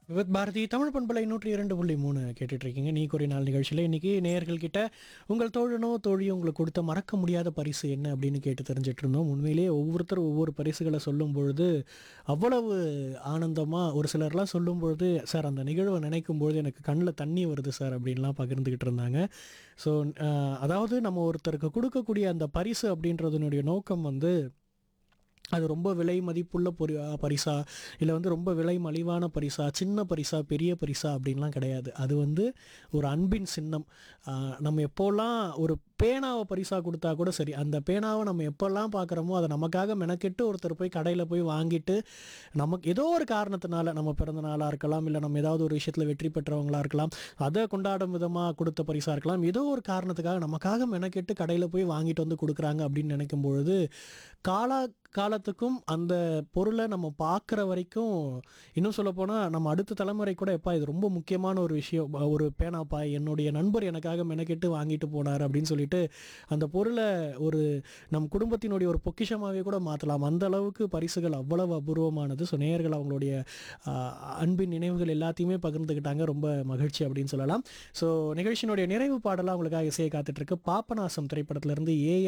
with Bharathi Tamil பண்பலை நூற்றி இரண்டு புள்ளி மூணு கேட்டுட்டு இருக்கீங்க நீ குறி நாள் நிகழ்ச்சியில் இன்னைக்கு நேயர்கள் கிட்ட உங்கள் தோழனோ தோழியோ உங்களுக்கு கொடுத்த மறக்க முடியாத பரிசு என்ன அப்படின்னு கேட்டு தெரிஞ்சிட்டு இருந்தோம் உண்மையிலேயே ஒவ்வொருத்தர் ஒவ்வொரு பரிசுகளை சொல்லும் பொழுது அவ்வளவு ஆனந்தமாக ஒரு சிலர்லாம் சொல்லும் பொழுது சார் அந்த நிகழ்வை நினைக்கும் பொழுது எனக்கு கண்ணில் தண்ணி வருது சார் அப்படின்லாம் பகிர்ந்துக்கிட்டு இருந்தாங்க ஸோ அதாவது நம்ம ஒருத்தருக்கு கொடுக்கக்கூடிய அந்த பரிசு அப்படின்றதுனுடைய நோக்கம் வந்து அது ரொம்ப விலை மதிப்புள்ள பொரி பரிசா இல்லை வந்து ரொம்ப விலை மலிவான பரிசா சின்ன பரிசா பெரிய பரிசா அப்படின்லாம் கிடையாது அது வந்து ஒரு அன்பின் சின்னம் ஆஹ் நம்ம எப்போல்லாம் ஒரு பேனாவை பரிசா கொடுத்தா கூட சரி அந்த பேனாவை நம்ம எப்போல்லாம் பார்க்குறோமோ அதை நமக்காக மெனக்கெட்டு ஒருத்தர் போய் கடையில் போய் வாங்கிட்டு நமக்கு ஏதோ ஒரு காரணத்தினால நம்ம பிறந்த நாளாக இருக்கலாம் இல்லை நம்ம ஏதாவது ஒரு விஷயத்தில் வெற்றி பெற்றவங்களா இருக்கலாம் அதை கொண்டாடும் விதமாக கொடுத்த பரிசாக இருக்கலாம் ஏதோ ஒரு காரணத்துக்காக நமக்காக மெனக்கெட்டு கடையில் போய் வாங்கிட்டு வந்து கொடுக்குறாங்க அப்படின்னு நினைக்கும் பொழுது காலா காலத்துக்கும் அந்த பொருளை நம்ம பார்க்குற வரைக்கும் இன்னும் சொல்லப்போனால் நம்ம அடுத்த தலைமுறை கூட எப்பா இது ரொம்ப முக்கியமான ஒரு விஷயம் ப- ஒரு பேனாப்பா என்னுடைய நண்பர் எனக்காக மெனக்கெட்டு வாங்கிட்டு போனார் அப்படின்னு சொல்லிட்டு அந்த பொருளை ஒரு நம் குடும்பத்தினுடைய ஒரு பொக்கிஷமாகவே கூட மாற்றலாம் அந்த அளவுக்கு பரிசுகள் அவ்வளவு அபூர்வமானது ஸோ நேயர்கள் அவங்களுடைய ஆஹ், அன்பின் நினைவுகள் எல்லாத்தையுமே பகிர்ந்துக்கிட்டாங்க ரொம்ப மகிழ்ச்சி அப்படின்னு சொல்லலாம் ஸோ நிகழ்ச்சியினுடைய நிறைவு பாடலாம் உங்களுக்காக இசையை காத்துட்டு இருக்கு பாப்பநாசம் திரைப்படத்திலிருந்து ஏ